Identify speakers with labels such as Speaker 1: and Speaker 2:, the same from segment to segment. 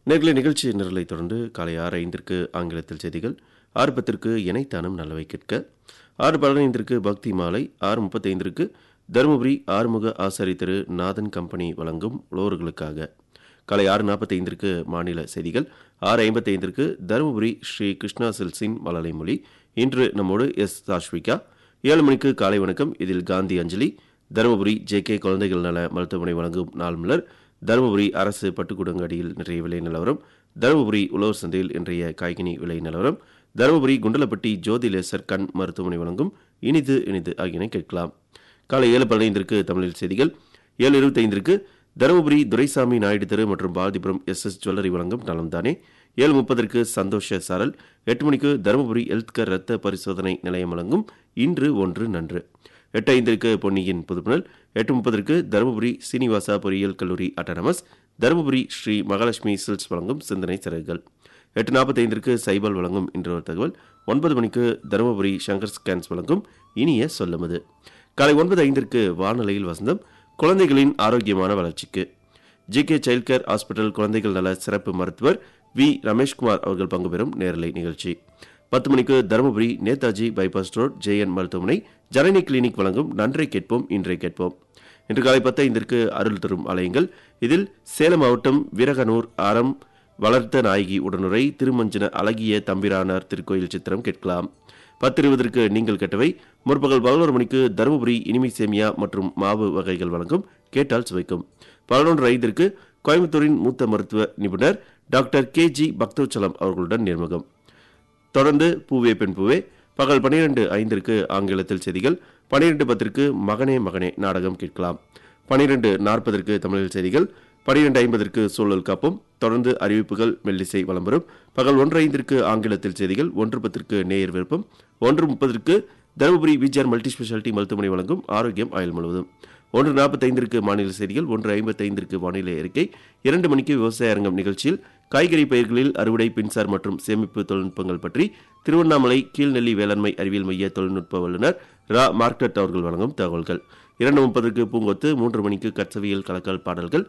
Speaker 1: நேர்களை நிகழ்ச்சி நிரலை தொடர்ந்து காலை ஆறு ஐந்திற்கு ஆங்கிலத்தில் செய்திகள் ஆறு பத்திற்கு இணைத்தானம் நல்லவை கேட்க ஆறு பதினைந்திற்கு பக்தி மாலை ஆறு முப்பத்தைந்திற்கு தருமபுரி ஆறுமுக ஆசாரி திரு நாதன் கம்பெனி வழங்கும் உழவர்களுக்காக காலை ஆறு நாற்பத்தைந்திற்கு மாநில செய்திகள் ஆறு ஐம்பத்தைந்திற்கு தருமபுரி ஸ்ரீ கிருஷ்ணா சில்ஸின் மலலை மொழி இன்று நம்மோடு எஸ் சாஷ்விகா ஏழு மணிக்கு காலை வணக்கம் இதில் காந்தி அஞ்சலி தருமபுரி ஜே கே குழந்தைகள் நல மருத்துவமனை வழங்கும் நாள் மலர் தருமபுரி அரசு பட்டுக்குடங்காடியில் இன்றைய விலை நிலவரம் தருமபுரி உழவர் சந்தையில் இன்றைய காய்கனி விலை நிலவரம் தருமபுரி குண்டலப்பட்டி ஜோதி லேசர் கண் மருத்துவமனை வழங்கும் இனிது இனிது ஆகியன கேட்கலாம் காலை ஏழு பதினைந்திற்கு தமிழில் செய்திகள் ஏழு இருபத்தைந்திற்கு தருமபுரி துரைசாமி நாயுடு தெரு மற்றும் பாரதிபுரம் எஸ் எஸ் ஜுவல்லரி வழங்கும் நலம்தானே ஏழு முப்பதற்கு சந்தோஷ சாரல் எட்டு மணிக்கு தருமபுரி ஹெல்த்கர் ரத்த பரிசோதனை நிலையம் வழங்கும் இன்று ஒன்று நன்று எட்டு ஐந்திற்கு பொன்னியின் புதுப்புணல் எட்டு முப்பதற்கு தருமபுரி சீனிவாசா பொறியியல் கல்லூரி அட்டானமஸ் தருமபுரி ஸ்ரீ மகாலட்சுமி சில்ஸ் வழங்கும் சிந்தனை சிறகுகள் எட்டு நாற்பத்தைந்திற்கு சைபல் வழங்கும் இன்று ஒரு தகவல் ஒன்பது மணிக்கு தருமபுரி சங்கர் ஸ்கேன்ஸ் வழங்கும் இனிய சொல்லுமது காலை ஒன்பது ஐந்திற்கு வானொலியில் வசந்தம் குழந்தைகளின் ஆரோக்கியமான வளர்ச்சிக்கு G K child care hospital குழந்தைகள் நல சிறப்பு மருத்துவர் வி ரமேஷ்குமார் அவர்கள் பங்கு பெறும் நேரலை நிகழ்ச்சி பத்து மணிக்கு Dharmapuri Netaji bypass road JN மருத்துவமனை ஜனனி கிளினிக் வழங்கும் நன்றை கேட்போம் இன்றை கேட்போம் இன்று காலை பத்து ஐந்திற்கு அருள் தரும் ஆலயங்கள் இதில் சேலம் மாவட்டம் வீரகனூர் ஆரம் வளர்த்த நாயகி உடனுரை திருமஞ்சன அழகிய தம்பிரானார் திருக்கோயில் சித்திரம் கேட்கலாம் பத்து இருபதற்கு நீங்கள் கேட்டவை முற்பகல் பதினோரு மணிக்கு தருமபுரி இனிமை சேமியா மற்றும் மாவு வகைகள் வழங்கும் கேட்டால் சுவைக்கும் பதினொன்று ஐந்திற்கு கோயம்புத்தூரின் மூத்த மருத்துவ நிபுணர் டாக்டர் கே ஜி பக்தோச்சலம் அவர்களுடன் நேர்முகம் தொடர்ந்து பூவே பெண் பூவே பகல் பனிரெண்டு ஐந்திற்கு ஆங்கிலத்தில் செய்திகள் பனிரெண்டு பத்திற்கு மகனே மகனே நாடகம் கேட்கலாம் பனிரெண்டு நாற்பதற்கு தமிழில் செய்திகள் பனிரெண்டு ஐம்பதற்கு சூழல் காப்போம் தொடர்ந்து அறிவிப்புகள் மெல்லிசை வளம்பெறும் பகல் ஒன்று ஐந்திற்கு ஆங்கிலத்தில் செய்திகள் ஒன்று பத்திற்கு நேயர் விருப்பம் ஒன்று முப்பதற்கு தருமபுரி விஜயார் மல்டி ஸ்பெஷாலிட்டி மருத்துவமனை வழங்கும் ஆரோக்கியம் ஆயுள் முழுவதும் ஒன்று நாற்பத்தைந்திற்கு மாநில செய்திகள் ஒன்று ஐம்பத்தைந்திற்கு வானிலை அறிக்கை இரண்டு மணிக்கு விவசாய அரங்கம் நிகழ்ச்சியில் காய்கறி பயிர்களில் அறுவடை மின்சார் மற்றும் சேமிப்பு தொழில்நுட்பங்கள் பற்றி திருவண்ணாமலை கீழ்நெல்லி வேளாண்மை அறிவியல் மைய தொழில்நுட்ப வல்லுநர் ரா மார்க்கெட் அவர்கள் வழங்கும் தகவல்கள் இரண்டு முப்பதற்கு பூங்கொத்து மூன்று மணிக்கு கற்சவியல் கலக்கல் பாடல்கள்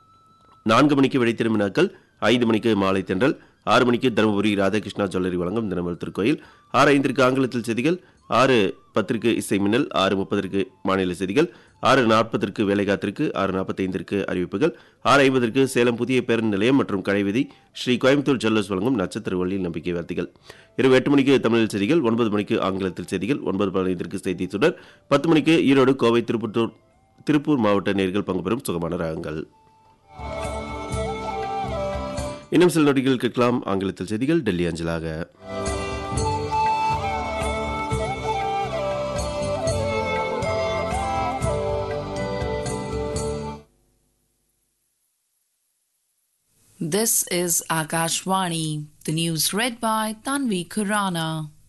Speaker 1: நான்கு மணிக்கு விடை திரும்பினாக்கள் ஐந்து மணிக்கு மாலை தென்றல் ஆறு மணிக்கு தருமபுரி ராதாகிருஷ்ணா ஜுவல்லரி வழங்கும் தினமல் திருக்கோயில் ஆறு ஐந்திற்கு ஆங்கிலத்தில் செய்திகள் ஆறு பத்திற்கு இசை மின்னல் ஆறு முப்பதற்கு மாநில செய்திகள் ஆறு நாற்பதற்கு வேலைக்காத்திற்கு ஆறு நாற்பத்தைந்திற்கு அறிவிப்புகள் ஆறு ஐம்பதற்கு சேலம் புதிய பேருந்து நிலையம் மற்றும் கடைவீதி ஸ்ரீ கோயம்புத்தூர் ஜுவல்லர்ஸ் வழங்கும் நட்சத்திர வழியில் நம்பிக்கை வார்த்தைகள் இரவு எட்டு மணிக்கு தமிழில் செய்திகள் ஒன்பது மணிக்கு ஆங்கிலத்தில் செய்திகள் ஒன்பது பதினைந்திற்கு செய்தி சுடர் பத்து மணிக்கு ஈரோடு கோவை திருப்பத்தூர் திருப்பூர் மாவட்ட நேர்கள் பங்கு பெறும் சுகமான ராகங்கள் இன்னும் சில நொடிகள் கேட்கலாம் ஆங்கிலத்தில் செய்திகள் டெல்லி அஞ்சலாக
Speaker 2: This is Akashvani, the news read by Tanvi Kurana.